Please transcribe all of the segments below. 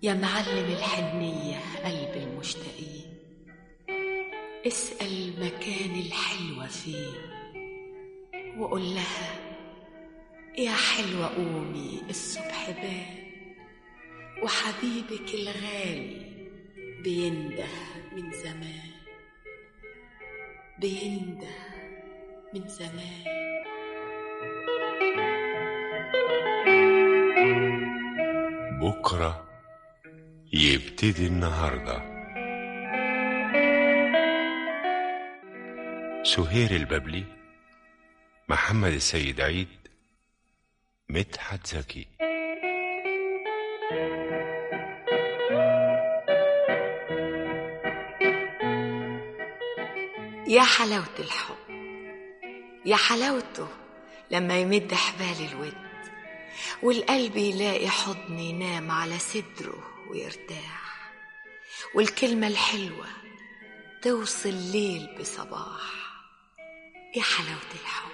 يا معلم الحنية قلب المشتاقين اسأل مكان الحلوة فين وقول لها يا حلوة قومي الصبح بان وحبيبك الغالي بينده من زمان بينده من زمان بكرة يبتدي النهاردة سهير الببلي محمد السيد عيد مدحت زكي يا حلاوة الحب يا حلاوته لما يمد حبال الود والقلب يلاقي حضن ينام على صدره ويرتاح والكلمة الحلوة توصل ليل بصباح يا حلاوة الحب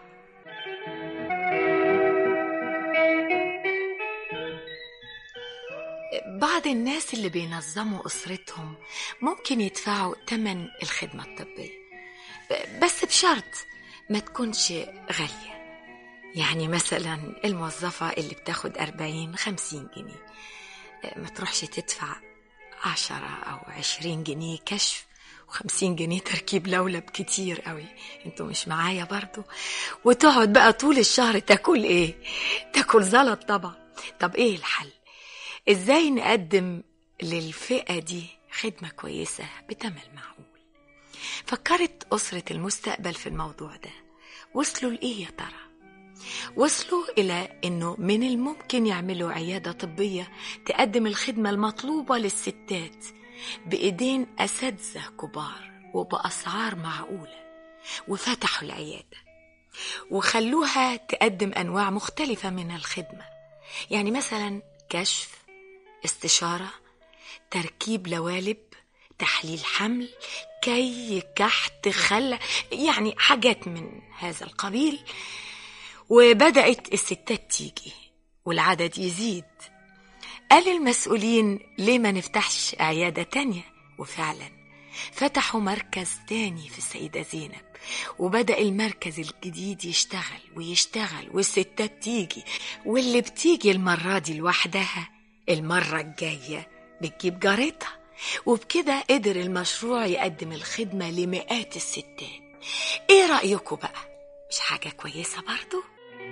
بعض الناس اللي بينظموا أسرتهم ممكن يدفعوا تمن الخدمة الطبية بس بشرط ما تكونش غالية يعني مثلا الموظفة اللي بتاخد أربعين خمسين جنيه ما تروحش تدفع عشرة أو عشرين جنيه كشف وخمسين جنيه تركيب لولب كتير قوي انتوا مش معايا برضو وتقعد بقى طول الشهر تاكل ايه تاكل زلط طبعا طب ايه الحل ازاي نقدم للفئة دي خدمة كويسة بتمن معقول فكرت أسرة المستقبل في الموضوع ده وصلوا لإيه يا ترى وصلوا إلى أنه من الممكن يعملوا عيادة طبية تقدم الخدمة المطلوبة للستات بإيدين أساتذة كبار وبأسعار معقولة وفتحوا العيادة وخلوها تقدم أنواع مختلفة من الخدمة يعني مثلا كشف استشارة تركيب لوالب تحليل حمل كي كحت خل يعني حاجات من هذا القبيل وبدأت الستات تيجي والعدد يزيد قال المسؤولين ليه ما نفتحش عيادة تانية وفعلا فتحوا مركز تاني في السيدة زينب وبدأ المركز الجديد يشتغل ويشتغل والستات تيجي واللي بتيجي المرة دي لوحدها المرة الجاية بتجيب جارتها وبكده قدر المشروع يقدم الخدمة لمئات الستات ايه رأيكم بقى مش حاجة كويسة برضو؟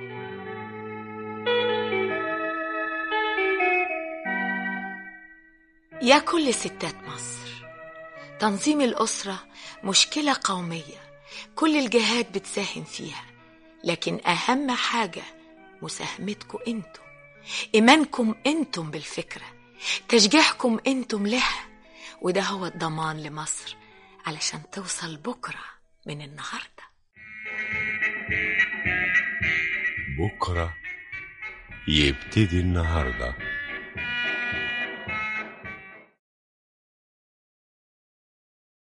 يا كل ستات مصر تنظيم الأسرة مشكلة قومية كل الجهات بتساهم فيها لكن أهم حاجة مساهمتكم انتم إيمانكم انتم بالفكرة تشجيعكم انتم لها وده هو الضمان لمصر علشان توصل بكرة من النهاردة بكرة يبتدي النهارده